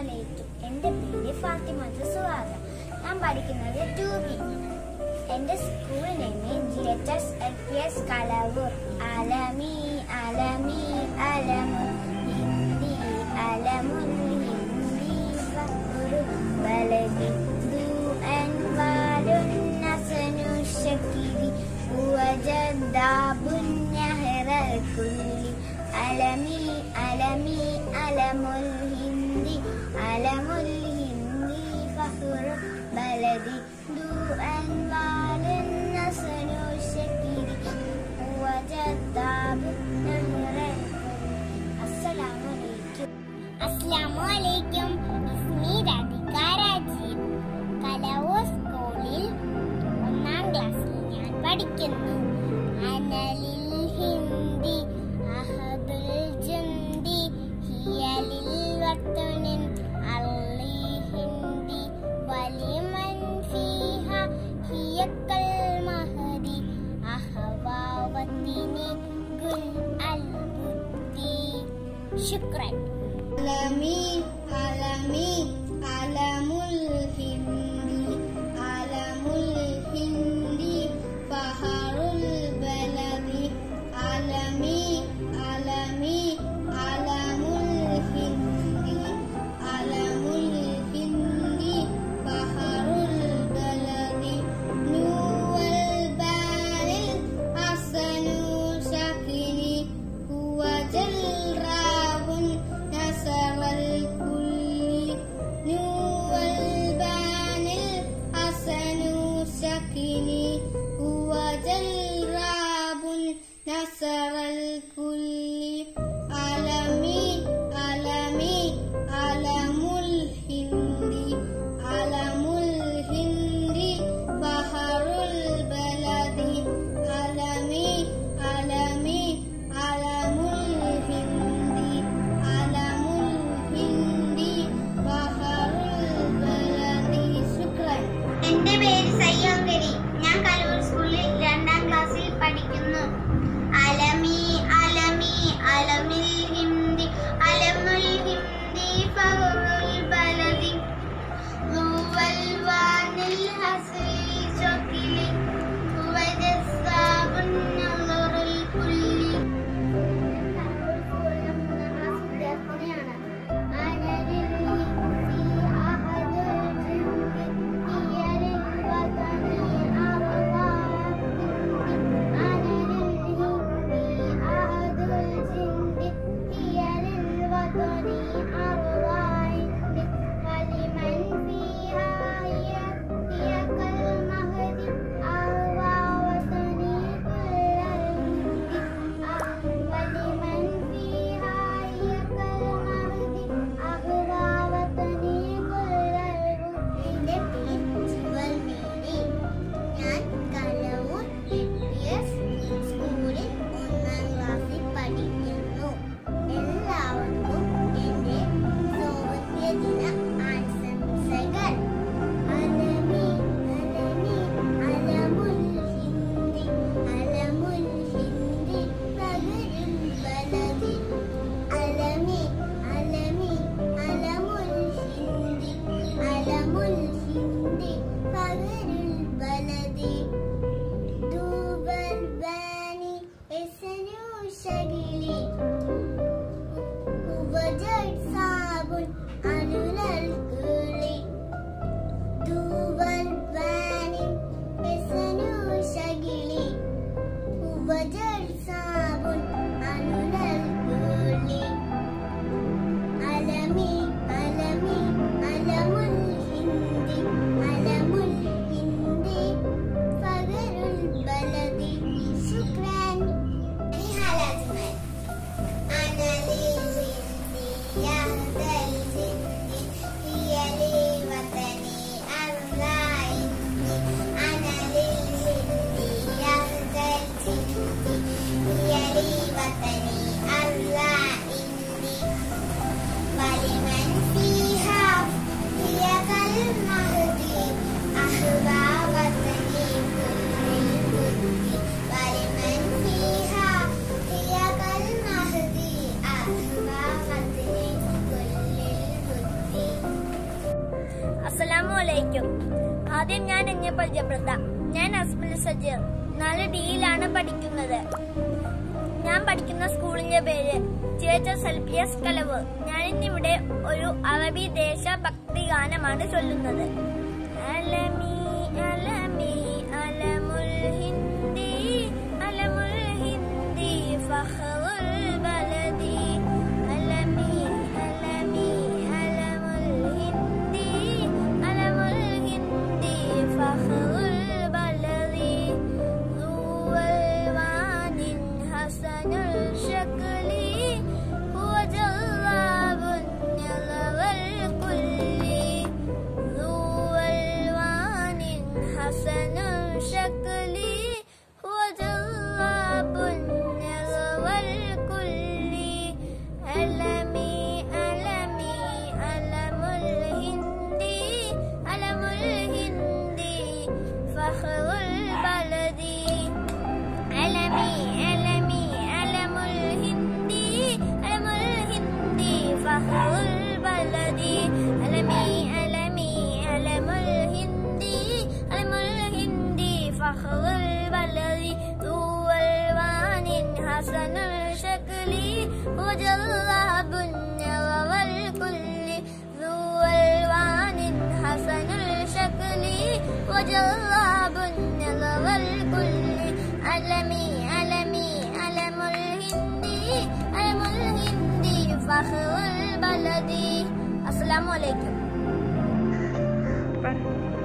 അലൈക്കും എൻ്റെ പേര് ഫാത്തിമത്ത് സുഹാദ ഞാൻ പഠിക്കുന്നത് ടു ബി എൻ്റെ school name G H S L P S Kalavoor അലമി അലമി അലമു ഹിന്ദി അലമുൽ ഹിന്ദി ഫഖ്റു ബലദി ദു അൻവാലുൻ നസനു ശക്കിരി വജദാബുൻ നഹറ കുല്ലി അലമി അലമി അലമുൽ ഹിന്ദി അലമുൽ ഹിന്ദി ഫഖ്റു ബലദി ദു അൻവാലുൻ നസനു ശക്കിരി വജദാബുൻ നഹറ അസ്സലാമു അലൈക്കും അസ്ലാമു അലൈക്കും ഇസ്മി രാധിക രാജീവ് കലവോ സ്കൂളിൽ ഒന്നാം ക്ലാസ്സിൽ ഞാൻ പഠിക്കുന്നു അനലിൽ ഹിന്ദി അഹദുൽ ജുന്തി ഹിയലിൽ വത്തുനിൻ അള്ളി ഹിന്ദി വലിമൻ ഫീഹ ഹിയക്കൽ മഹദി അഹവാവത്തിനി ഗുൽ അൽ ബുദ്ധി ശുക്രൻ അലമി അലമി അലമുൽ ഹിന്ദി അലമുൽ ഹിന്ദി ഫഹറുൽ ബലദി അലമി അലമി അലമുൽ ഹിന്ദി അലമുൽ ഹിന്ദി ഫഹറുൽ ബലദി നൂവൽ ബാരിൽ ഹസനു ശകിനി هو جلراب نسر الكل نور البان الحسن سكني هو جلراب نسر الكل علمي علمي علم الهند علم الهند بحر البلد علمي علمي علم الهند علم الهند بحر البلد شكرا എന്റെ പേര് സയ്യോങ്കരി ഞാൻ കലൂർ സ്കൂളിൽ രണ്ടാം ക്ലാസ്സിൽ പഠിക്കുന്നു അലമി അലമി അലമിൽ ഹിന്ദി അലമുൽ ഹിന്ദി ഫഹറുൽ ബലദി റുവൽ വാനിൽ ഹസലി ചൊക്കിലി വജസ്സാബുൻ നളറുൽ കുല്ലി കലൂർ സ്കൂളിലെ മൂന്നാം ക്ലാസ് വിദ്യാർത്ഥിനിയാണ് അനലിൽ ഹിന്ദി അഹദുൽ ജിന്ദി എന്റെ പേര് ജുവൽ മേരി ഞാൻ കലവൂർ എസ് സ്കൂളിൽ ഒന്നാം ക്ലാസ്സിൽ പഠിക്കുന്നു എല്ലാവർക്കും എന്റെ സ്വാതന്ത്ര്യദിന ആശംസകൾ അലമി അലമി അലമുൽ ഹിന്ദി അലമുൽ ഹിന്ദി പകരും ബലതി അലമി അലമി അലമുൽ ഹിന്ദി അലമുൽ ഹിന്ദി പകരുൽ ബലതി ദൂബൽ ബാനി എസനു ശകിലി ഉപജൽ സാബുൻ അനുലൽ കുളി ദൂബൽ ബാനി എസനു ശകിലി ഉപജൽ സാബുൻ അനുലൽ കുളി അലമി അലമി അലമുൽ ഹിന്ദി അലമുൽ ഹിന്ദി ഫഗറുൽ ബലദി ശുക്രാൻ നിഹാലാജ്മൽ പഠിക്കും ആദ്യം ഞാൻ എന്നെ പരിചയപ്പെടുത്താം ഞാൻ അസ്മൽ സജീർ നാല് ഡിയിലാണ് പഠിക്കുന്നത് ഞാൻ പഠിക്കുന്ന സ്കൂളിന്റെ പേര് ചേച്ചസ് എൽ പി എസ് കലവ് ഞാൻ ഇന്നിവിടെ ഒരു അറബി ദേശഭക്തി ഗാനമാണ് ചൊല്ലുന്നത് അലമി അലമി അലമുൽ ഹിന്ദി അലമുൽ ഹിന്ദി ഫഖറുൽ ബലദി അലമി അലമി അലമുൽ ഹിന്ദി അലമുൽ ഹിന്ദി ഫഖറുൽ ബലദി ذو الوان حسن الشكل هو جواب يلغ الكل ذو الوان حسن الشكل هو جواب يلغ الكل ألمي ألمي ألم الهندي ألم الهندي فخر البلد ألمي ألمي ألم الهندي ألم الهندي فخر البلد ألمي ألمي ألم الهندي ألم الهندي فخر البلد ذو ألوان حسن الشكل وجلاب يروى الكل ذو ألوان حسن الشكل وجلاب يروى الكل علمي علمي علم الهندي علم الهندي فخر البلد السلام عليكم